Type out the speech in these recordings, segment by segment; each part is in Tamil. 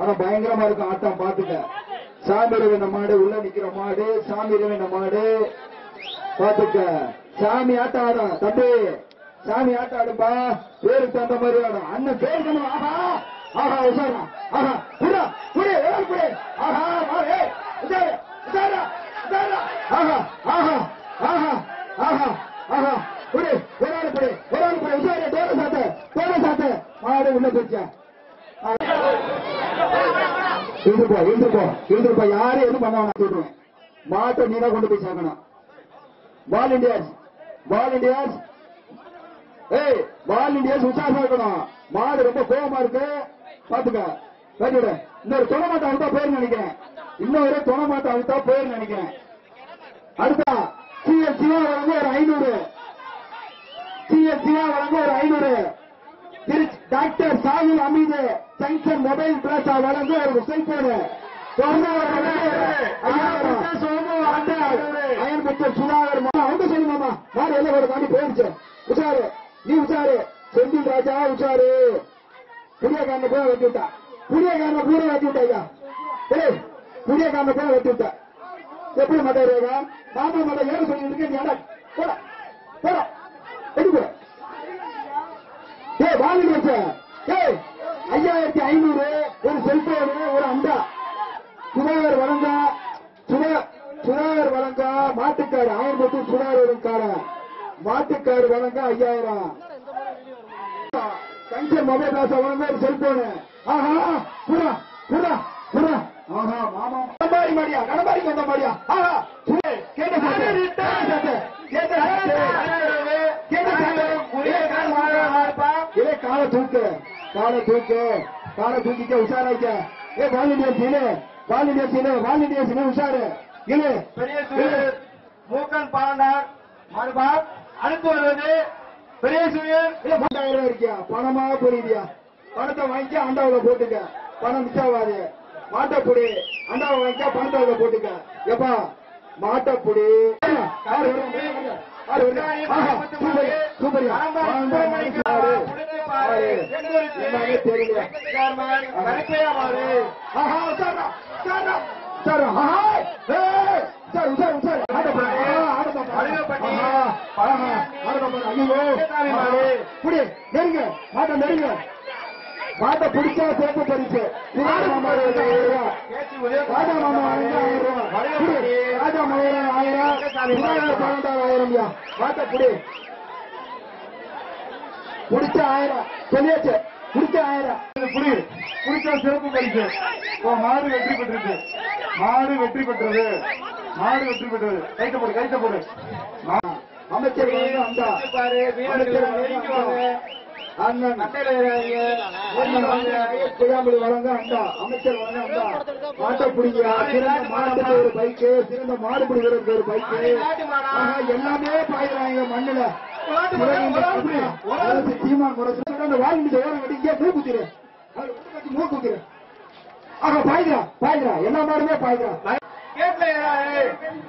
ஆனா பயங்கரமா இருக்கும் ஆட்டம் பாத்துக்க சாமி ரவின மாடு உள்ள நிக்கிற மாடு சாமி ரவின மாடு பாத்துக்க சாமி ஆட்டம் ஆடும் தம்பி சாமி ஆட்டம் ஆடுப்பா பேருக்கு தகுந்த மாதிரி ஆடும் அண்ணன் பேர் கண்ணு ஆஹா ஆஹா உசாரா ஆஹா புடா புடி ஏழு புடி ஆஹா மாடு உசாரு உசாரா உசாரா ஆஹா ஆஹா ஆஹா ஆஹா ஆஹா புடி ஒரு ஆள் புடி ஒரு ஆள் புடி உசாரு தோட சாத்து தோட சாத்து மாடு உள்ள போச்சா இருந்துப்போ இருந்துப்போ இருந்துப்போ யாரும் எதுவும் பண்ண வேணாம் சொல்றேன் மாட்டை நீ தான் கொண்டு போய் சேர்க்கணும் பால் இண்டியாஸ் பால் இண்டியாஸ் ஏய் பால் இண்டியாஸ் உற்சாகமா இருக்கணும் மாடு ரொம்ப கோபமா இருக்கு பாத்துக்க பாத்துக்க இன்னொரு துணை மாட்டை அழுத்தா போயிரு நினைக்கிறேன் இன்னொரு துணை மாட்டை அழுத்தா போயிரு நினைக்கிறேன் அடுத்தா சி எஸ் சிவா வழங்க ஒரு ஐநூறு சி எஸ் சிவா வழங்க ஒரு ஐநூறு Trichy doctor Sahil Ameed junction mobile plaza வழங்க ஒரு செல்போனு அயன்பெற்ற சுதாகர் மாமா அவங்க சொல்லு மாமா மாடு எல்லாம் ஒரு தாண்டி போயிடுச்சு உஷாரு நீ உஷாரு செந்தில் ராஜா உஷாரு புதியக்காரனை கூட வெட்டி விட்டா புதியக்காரனை கூட வெட்டி விட்டா ஐயா ஏய் புதியக்காரனை கூட வெட்டி விட்டா எப்படி மாட்டாருங்க மாமா மாட்டா ஏற சொல்லிட்டு இருக்கேன் நீ அட போடா போடா எடுப்பு ஏய் வாங்கி வச்ச ஏய் ஐயாயிரத்தி ஐநூறு ஒரு செல்போனு ஒரு அண்டா சுதாகர் வழங்க சுதா சுதாகர் வழங்க மாட்டுக்காரு ஆயிரம் பத்து சுதாகர் கார மாட்டுக்காரு வழங்க ஐயாயிரம் கஞ்சர் மொபைல் காசு வழங்க ஒரு செல்போனு ஆஹா புறா புறா புறா ஆஹா மாமா கடம்பாரி மாடியா கடம்பாரி வந்த மாடியா ஆஹா சுரே, கேட்ட சாத்து, கேட்ட சாத்து, கேட்ட சாத்து, கேட்ட சாத்து, ஒரே கால் மாறா மாறுப்பா. ஏ காலை தூக்கு காலை தூக்கு காலை தூக்கிக்க உஷாராய்க்க ஏ வால் இண்டியா சீனு வால் இண்டியா சீனு வால் இண்டியா சீனு உஷாரு இழு பெரிய சுயர் மூக்கன் பாண்டார் மறுபா அடுத்து வருவது பெரிய சுயர் இல்ல பத்தாயிரம் ரூபாய் இருக்கியா பணமா புரியுதியா பணத்தை வாங்கிக்க அண்டாவுல போட்டுக்க பணம் மிச்சாவாது மாட்டப்புடி அண்டாவை வாங்கிக்க பணத்தை அதுல போட்டுக்க எப்பா மாட்டப்புடி கார் வரும், கார் வரும். ஆஹா, சூப்பர், சூப்பர்யா. ஆறு, ஆறு. எல்லாமே தெரியல. ஆஹா, உஷாரா, உஷாரா, உஷாரா. ஆஹா, ஏய், உஷாரு, உஷாரு, உஷாரு. ஆடப்பா, ஆஹா, ஆடப்பா. அழுகப்பட்டி. ஆஹா, ஆஹா, ஆடப்பா, ஐயோ. ஆஹா, புடி, நெருங்க, மாட்டை நெருங்க. மாட்டை பிடிச்சா சிறப்பு பரிசு ராஜா மாமா வாங்க ஆயிரம் ரூபாய். ராஜா மாமா வாங்க ஆயிரம் ரூபாய். புடி, ராஜா மாமா ஆயிரம் சுதாகர் பன்னெண்டாயிரம் ஆயிரம் ஐயா. மாட்டை புடி பிடிச்ச ஆயிரம் சொல்லியாச்சு பிடிச்ச ஆயிரம் புடி புடிச்சா சிறப்பு பரிசு ஓ மாடு வெற்றி பெற்றிருக்கு மாடு வெற்றி பெற்றது மாடு வெற்றி பெற்றது கைத்த போடு கைத்த போடு மா- அமைச்சர் வந்து அந்தா அமைச்சர் வந்து அந்தா. அண்ணன் குயாமொழி வழங்க அண்டா அமைச்சர் வழங்க அண்டா மாட்டை பிடிங்க சிறந்த மாட்டுக்கு ஒரு பைக்கு சிறந்த மாடு பிடிக்கிறதுக்கு ஒரு பைக்கு ஆஹா, எல்லாமே பாய்கிறாங்க மண்ணுல முரசு, சீமான் முரசு அந்த வாங்கி ஓரம் கட்டி இங்கே மூ குத்திரு அது உள்ள கட்டி மூ குத்திரு ஆஹா பாய்கிறா பாய்கிறா எல்லா மாடுமே பாய்கிறா கேட்ல ஏறாரு.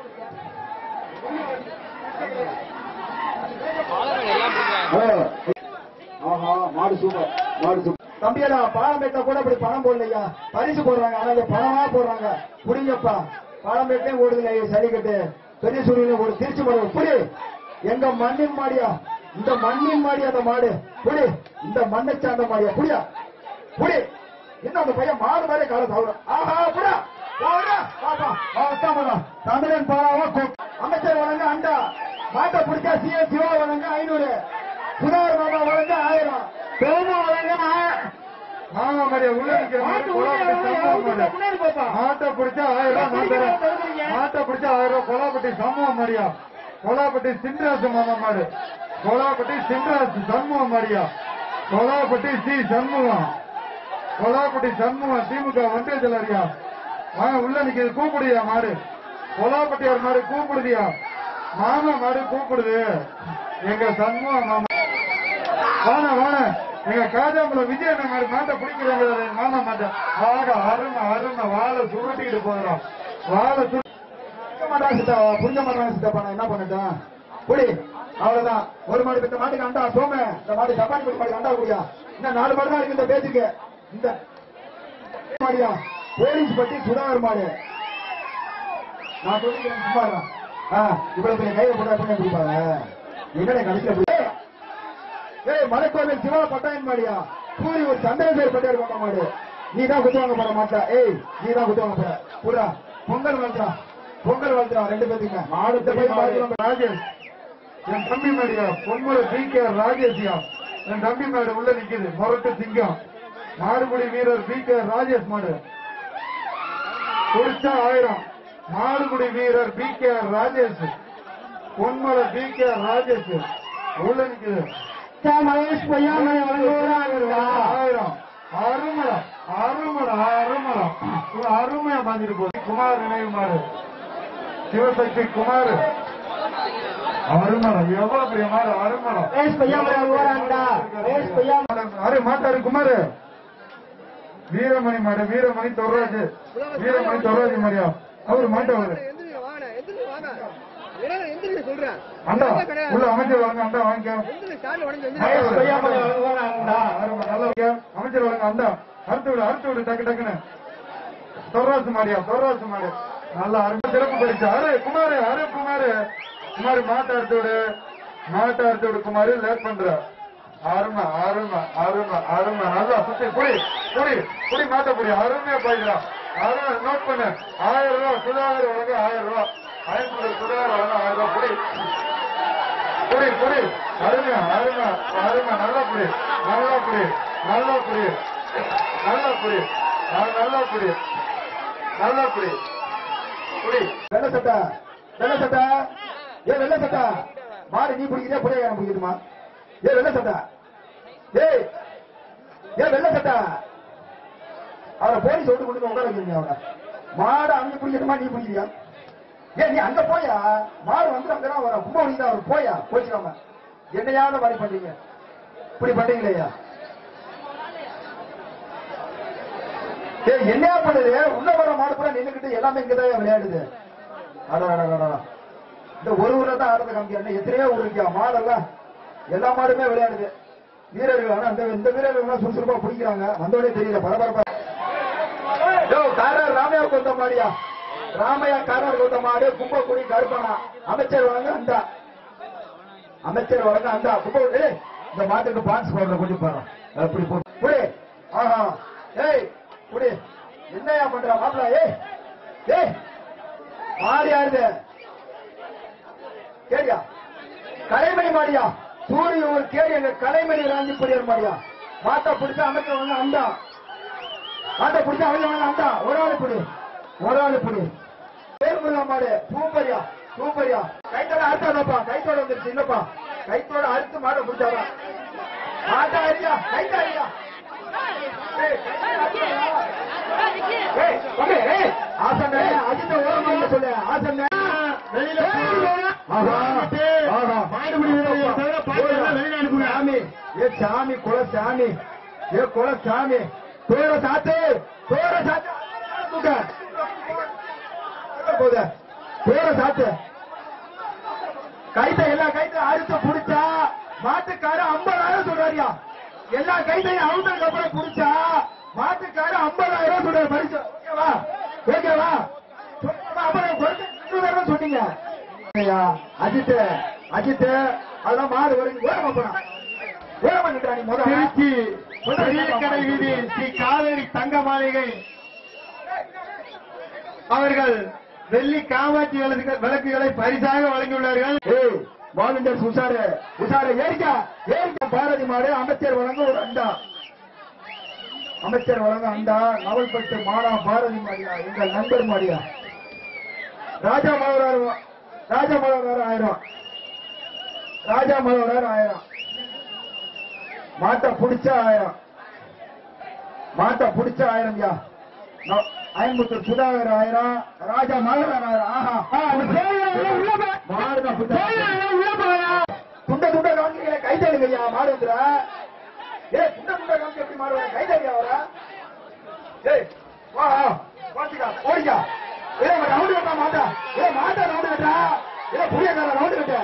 ஆஹா மாடு சூப்பர் மாடு சூப்பர் தம்பியடா பாலம்பேட்டை கூட இப்படி பணம் போடலையா பரிசு போடுறாங்க ஆனா இந்த பணமா போடுறாங்க புடிங்கப்பா பாலம்பேட்டையும் ஓடுதுல சளிக்கட்டு பெரிய சூழ்நிலை ஒரு திருச்சி மாடு புடி எங்க மண்ணின் மாடியா இந்த மண்ணின் மாடி அந்த மாடு புடி இந்த மண்ணை சார்ந்த மாடியா புடியா புடி என்ன அந்த பையன் மாடு மாதிரி கால சாப்பிடும் ஆஹா புடா போடா பாப்பா அவஸ்தாமதா தமிழன் பாலாவா கூ- அமைச்சர் வழங்க அண்டா மாட்டை பிடிச்சா சிஎம் சிவா வழங்க ஐநூறு சுதாகர் மாமா வழங்க ஆயிரம் பெருமா வழங்க ஆயிரம் மாமா மரியா உள்ள நிக்கிற மாடு கொலாப்பட்டி சம்பவம் மாடு. மாட்டை பிடிச்சா ஆயிரம் ரூபாய் நான் தரேன். மாட்டை பிடிச்சா ஆயிரம் ரூபாய் கொலாப்பட்டி சம்பவம் மரியா கொலாப்பட்டி சின்ராசு மாமா மாடு கொலாப்பட்டி சின்ராசு சண்முகம் மரியா கொலாப்பட்டி சி சண்முகம் கொலாப்பட்டி சண்முகம் திமுக ஒன்றிய செயலரியா வாங்க உள்ள நிக்கிறது கூப்பிடுதியா மாடு கொலாப்பட்டியார் மாடு கூப்பிடுதியா மாமா மாடு கூப்பிடுது எங்க சண்முகம் மாமா வாண வாண எங்க காஜாம்புல விஜய் மாடு மாட்டை பிடிக்கிறாங்க மாமா மாட்டை ஆக அருமை அருமை வாழை சுருட்டிக்கிட்டு போகிறோம் வாழை சுரு புரிஞ்ச மாட்டாங்க சித்தா புரிஞ்ச மாட்டாங்க சித்தப்பா நான் என்ன பண்ணட்டும் புடி அவ்வளவுதான் ஒரு மாடு இந்த மாட்டுக்கு அண்டா சோம இந்த மாடு ஜப்பான் மாடு அண்டா குடியா இன்னும் நாலு மாடு தான் இருக்கு இந்த பேச்சுக்கு இந்த மாடியா போலீஸ் பட்டி சுதாகர் மாடு நான் சொல்லிக்கிறேன் சும்மா இருடா. ஆ, இவ்வளவு பெரிய கையை போட்டா எப்படி பிடிப்பாங்க என்னடா கடைசியில போய் ஏய் மலைக்கோவில் சிவா பட்டாயன் மாடியா பூரி ஒரு சந்திரசேகர் பட்டாயர் கொண்ட மாடு நீ தான் குத்துவாங்க போற மாட்டா ஏய் நீ தான் குத்துவாங்க போற புறா பொங்கல் வளர்த்தா பொங்கல் வளர்த்தா ரெண்டு பேத்துக்கு மாடு போய் பார்க்கலாம். ராஜேஷ் என் தம்பி மேடியா பொன்முறை பி கே ராஜேஷ்யா என் தம்பி மேடு உள்ள நிக்குது முரட்டு சிங்கம் மாடுபுடி வீரர் பி கே ராஜேஷ் மாடு குடிச்சா ஆயிரம் மாடுபுடி வீரர் P K Rajesh Ponmalai P K Rajesh உள்ள நிக்குது மகேஷ் பொய்யாமலை வழங்குவதா ஆயிரம் அருமலம் அருமலம் அருமலம் இவன் அருமையா பாஞ்சிட்டு போகுது குமார் நினைவு மாடு சிவசக்தி குமார் அருமலம் எவ்வளவு பெரிய மாடு அருமலம் மகேஷ் பொய்யாமலை வழங்குவதா மகேஷ் பொய்யாமலை அரே மாட்டாரு குமார் வீரமணி மாடு வீரமணி தொர்ராஜ் வீரமணி தொர்ராஜ் மாரியா அவரு மாட்டவர் எந்திரிங்க வாங்க எந்திரிங்க வாங்க இடம் எந்திரிங்க சொல்றேன் அண்டா இடம் கிடையாது. உள்ள அமைச்சர் வாங்க அண்டா வாங்கிக்க எந்திரிங்க ஸ்டார்ட் உடஞ்சு மகேஷ் எந்திரிங்க பொய்யாமலை வழங்குவதா அருமை, நல்லா இருக்கியா? அமைச்சர் வாங்க அண்டா அறுத்து விடு அறுத்து விடு டக்கு டக்குன்னு தொர்ராசு மாடியா தொர்ராசு மாடு நல்லா அருமை சிறப்பு பரிசு அரே குமாரு அரே குமாரு குமாரு மாட்டை அறுத்து விடு மாட்டை அறுத்து விடு குமாரு லேட் பண்ற அருமை அருமை அருமை அருமை நல்லா சுத்தி புடி புடி புடி மாட்ட புடி அருமையா போயிடுறா அருமை நோட் பண்ணு ஆயிரம் ரூபாய் சுதாகர் வழங்க ஆயிரம் ரூபாய் ஆயிரத்தி சுதாகர் வழங்க ஆயிரம் ரூபாய் புடி புடி புடி அருமை அருமை அருமை நல்லா புடி நல்லா புடி நல்லா புடி நல்லா புடி அஹ் நல்லா புடி நல்லா புடி புடி வெள்ள சட்டை வெள்ள சட்டை ஏ வெள்ள சட்டை மாடு நீ பிடிக்கிறியா புடைய நான் பிடிக்கணுமா ஏ வெள்ள சட்டை ஏய் ஏ வெள்ள சட்டை அவரை போலீஸ் விட்டு கொண்டு போய் உட்கார வைக்கிறீங்க அவனை மாடு அங்க பிடிக்கணுமா நீ பிடிக்கிறியா ஏ நீ அங்க போயா மாடு வந்து அங்கதான் வர கும்ப தான் அவர் போயா போச்சுக்காம என்னையாவது மாதிரி பண்றீங்க இப்படி பண்றீங்களேயா ஏய் என்னையா பண்ணுது உள்ள வர மாடு கூட நின்னுக்கிட்டு எல்லாமே இங்கதான் விளையாடுது அடா அடா, அடா, அடா. இந்த ஒரு ஊர்ல தான் ஆடுறது காமிக்கிறேன் எத்தனையோ ஊர் இருக்கா மாடெல்லாம் எல்லா மாடுமே விளையாடுது வீரர்கள் ஆனா இந்த இந்த வீரர்கள் எல்லாம் சுறுசுறுப்பா பிடிக்கிறாங்க வந்தோடனே தெரியல பரபரப்பா யோ காரர் ராமையா கொண்ட மாடியா ராமையா காரர் கொண்ட மாடு கும்பக்குடி கருப்பனா அமைச்சர் வழங்க அந்த அமைச்சர் வழங்க அந்த கும்ப ஏய் இந்த மாட்டுக்கு பான்ஸ் போடுற கொஞ்சம் பாரு அப்படி போட்டு புடி ஆஹா ஏய் புடி என்னையா பண்ற மாப்பிள ஏய் ஏய் மாடு யாருது கேடியா கலைமணி மாடியா சூரிய ஒரு கேடி எங்க கலைமணி ராஞ்சி புடியார் மாடியா மாட்டை பிடிச்சா அமைச்சர் வந்து அண்டா மாட்டை பிடிச்சா அவங்க வந்து அண்டா ஒரு ஆளு புடி ஒரு ஆளு புடி பேர் முருகா மாடு சூப்பரியா சூப்பரியா கைத்தோட அறுத்தாதப்பா கைத்தோட வந்துருச்சு இல்லப்பா கைத்தோட அறுத்து மாடை பிடிச்சாரா மாட்டா அரியா கைத்தா அரியா ஏய், கைத்தோட அறுத்தாதா? ஏய், தம்பி, ஏய், ஆசண்ணே, அஜித்தை ஓரமா நிக்க சொல்லு, ஆசண்ணே. ஆஹா, ஆஹா. சாமி, ஏ சாமி, குல சாமி, ஏ குல சாமி, தோர சாத்து, தோர சாத்து, தூக்க. போகுது, தோர சாத்து. கைத்த எல்லா கைத்த அறுத்து புடிச்சா மாட்டுக்காரர் ஐம்பதாயிரம் சொல்றாரியா எல்லா கைத்தையும் அவுந்ததுக்கு அப்புறம் புடிச்சா மாட்டுக்காரர் ஐம்பதாயிரம் சொல்றாரு பரிசு ஓகேவா ஓகேவா சொல்லுமா, அப்புறம் குறைச்சு இன்னும் வேற சொன்னீங்க ஐயா, அஜித் அஜித் அதெல்லாம் மாடு வரைக்கும் ஓரமா போனா ஓரமா நின்றா நீ முதல்ல திருச்சி முதல்ல பெரிய கடை வீதி ஸ்ரீ காவேரி தங்க மாளிகை அவர்கள் வெள்ளி காமாட்சி விளக்கு- விளக்குகளை பரிசாக வழங்கியுள்ளார்கள் ஏய் வாலண்டியர்ஸ் உஷாரு உஷாரு ஏறிக்கா ஏறிக்கா பாரதி மாடு அமைச்சர் வழங்க ஒரு அண்டா அமைச்சர் வழங்க அண்டா நவல்பட்டு மாடா பாரதி மாடியா எங்கள் நண்பர் மாடியா ராஜா மலவரார் ராஜா மலவரார் ஆயிரம் ராஜா மலவரார் ஆயிரம் மாட்டை புடிச்சா ஆயிரம் மாட்டை புடிச்சா ஆயிரம் யா ந- ஐம்பத்தூர் சுதாகர் ஆயிரம் ராஜா மலவரார் ஆயிரம் ஆஹா மாடுதான் புடிச்சா துண்ட துண்ட காமிக்கிறீங்களே கை தருங்க ஐயா மாடு வந்துடா ஏ துண்ட துண்ட காமிக்க எப்படி மாடு கை தருங்க அவரா ஏய் வா வாசிக்கா ஓடிக்கா ஏ ரவுண்டு கட்டா மாட்டா ஏ மாட்டா ரவுண்டு கட்டா ஏ புரியக்கார ரவுண்டு கட்ட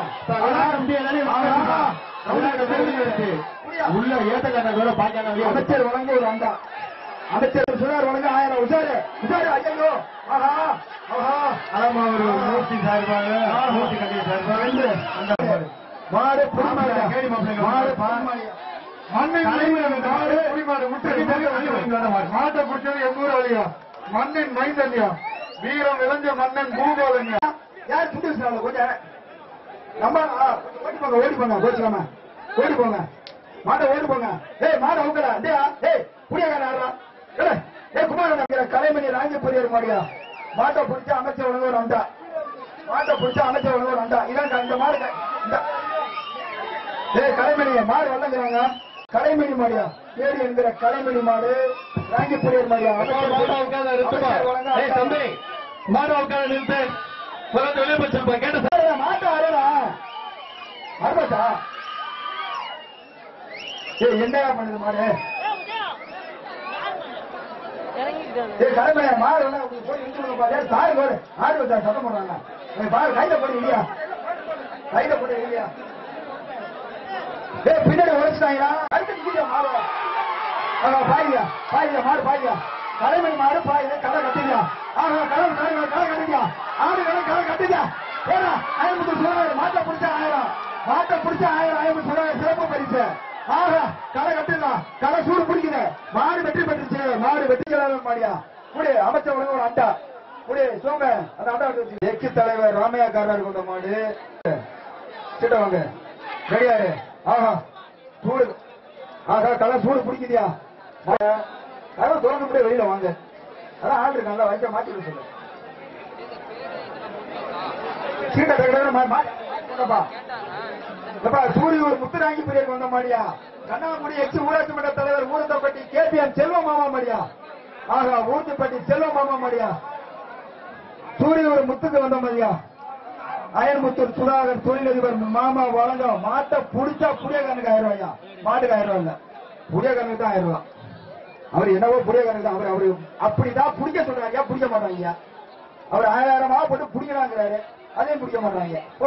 உள்ள ஏத்தக்கண்ண கூட பாக்கான அமைச்சர் வழங்க ஒரு அண்டா அமைச்சர் சுதார் வழங்க ஆயிரம் உஷாரு உஷாரு ஐயோ ஆஹா ஆஹா ஆமா ஒரு மூர்த்தி சார்பாக மூர்த்தி கட்டிய சார்பாக ரெண்டு. அந்த மாடு. மாடு புடிமாடியா கேடி மாப்பிள்ளைங்க. மாடு புடிமாடியா மண்ணின் மைந்தன் மாடு குடிமாடு முட்டை மாட்டை பிடிச்சது எங்கூர் அழியா மண்ணின் மைந்தன்யா வீரம் விளைஞ்ச மன்னன் பூகோலன்யா யார் புடி வச்சாங்க கொஞ்சம் நம்ம ஆ, ஓடி போங்க ஓடி போங்க கோச்சுக்காம ஓடி போங்க மாட்டை ஓடி போங்க ஏய் மாடை உங்கடா டேய் ஏய் புடியாங்க ஆடுறா ஏய் ஏய் குமாரன் நம்பிக்கிற கலைமணி ராஜபுரியர் மாடியா மாட்டை பிடிச்ச அமைச்சர் உணவு ஒரு அண்டா மாட்டை பிடிச்ச அமைச்சர் உணவு ஒரு அண்டா இதான் இந்த மாடு க- இந்த ஏய் கலைமணி மாடு வரலங்கிறாங்க கலைமணி மாடியா தேடி என்கிற கலைமணி மாடு ராஜபுரியர் மாடியா அமைச்சர் மாடா உட்கார்ந்து நிறுத்துப்பா. அமைச்சர் வழங்க ஏய் தம்பி, மாடா உட்கார்ந்து நிறுத்து. புறத்து வெளியே போய் சொல்லுப்பா. கேட்ட சத்தம். ஏய், மாட்டை அறடா அறுபத்தா ஏய் என்னடா பண்ணுது மாடு ஏய் கடமை மாடு வேணா உங்களுக்கு போய் இழுத்து விடுங்க பாரு சாரி பாரு ஆடு வச்சா சத்தம் போடுறாங்க ஏய் பாரு கையில போடு இல்லையா கையில போடு இல்லையா ஏய் பின்னாடி உழைச்சிட்டாங்களா அடுத்து கீழே மாடு ஆஹா பாய்யா பாய்யா மாடு பாய்யா கலைமை மாடு பாயுது கடை கட்டியா ஆஹா கடை கடை கடை கட்டியா ஆடு கடை கடை கட்டியா ஏடா ஐம்பது சொல்றாரு மாட்டை பிடிச்சா ஆயிரம் மாட்டை பிடிச்சா ஆயிரம் ஐம்பது சொல்றாரு சிறப்பு பரிசு ஆஹா கடை கட்டிடலாம் கடை சூடு பிடிக்குது மாடு வெற்றி பெற்றுச்சு மாடு வெற்றி செலவு மாடியா முடி அமைச்ச உடனே ஒரு அண்டா முடி சோங்க அந்த அண்டா எடுத்து வச்சு. எக்ஸ் தலைவர் ராமையாக்காரர் கொண்ட மாடு கிட்ட வாங்க ரெடியாரு ஆஹா சூடு ஆஹா கடை சூடு பிடிக்குதியா கடை திறந்து முடிய வெளியில வாங்க அதான் ஆள் இருக்காங்க வைக்க மாட்டி விட சொல்லு சீட்டை தகட மாட்டப்பா எப்பா சூரியூர் முத்துராங்கி பிரியருக்கு வந்த மாடியா கண்ணாமுடி எக்ஸ் ஊராட்சி மன்ற தலைவர் ஊரத்தப்பட்டி கேபிஎம் செல்வ மாமா மாடியா ஆகா ஊர்த்திப்பட்டி செல்வ மாமா மாடியா சூரியூர் முத்துக்கு வந்த மாதிரியா அயன்முத்தூர் சுதாகர் தொழிலதிபர் மாமா வழங்க மாட்டை புடிச்சா புடியக்காரனுக்கு ஆயிரம் ரூபாயா மாட்டுக்கு ஆயிரம் ரூபாய் இல்ல புடியக்காரனுக்கு தான் ஆயிரம் ரூபாய் அவர் என்னவோ புடியக்காரனுக்கு தான் அவர் அவரு அப்படிதான் புடிக்க சொல்றாங்க புடிக்க மாட்டாங்க அவர் ஆயிரம் போட்டு புடிக்கிறாங்கிறாரு அதையும் பிடிக்க மாட்டாங்க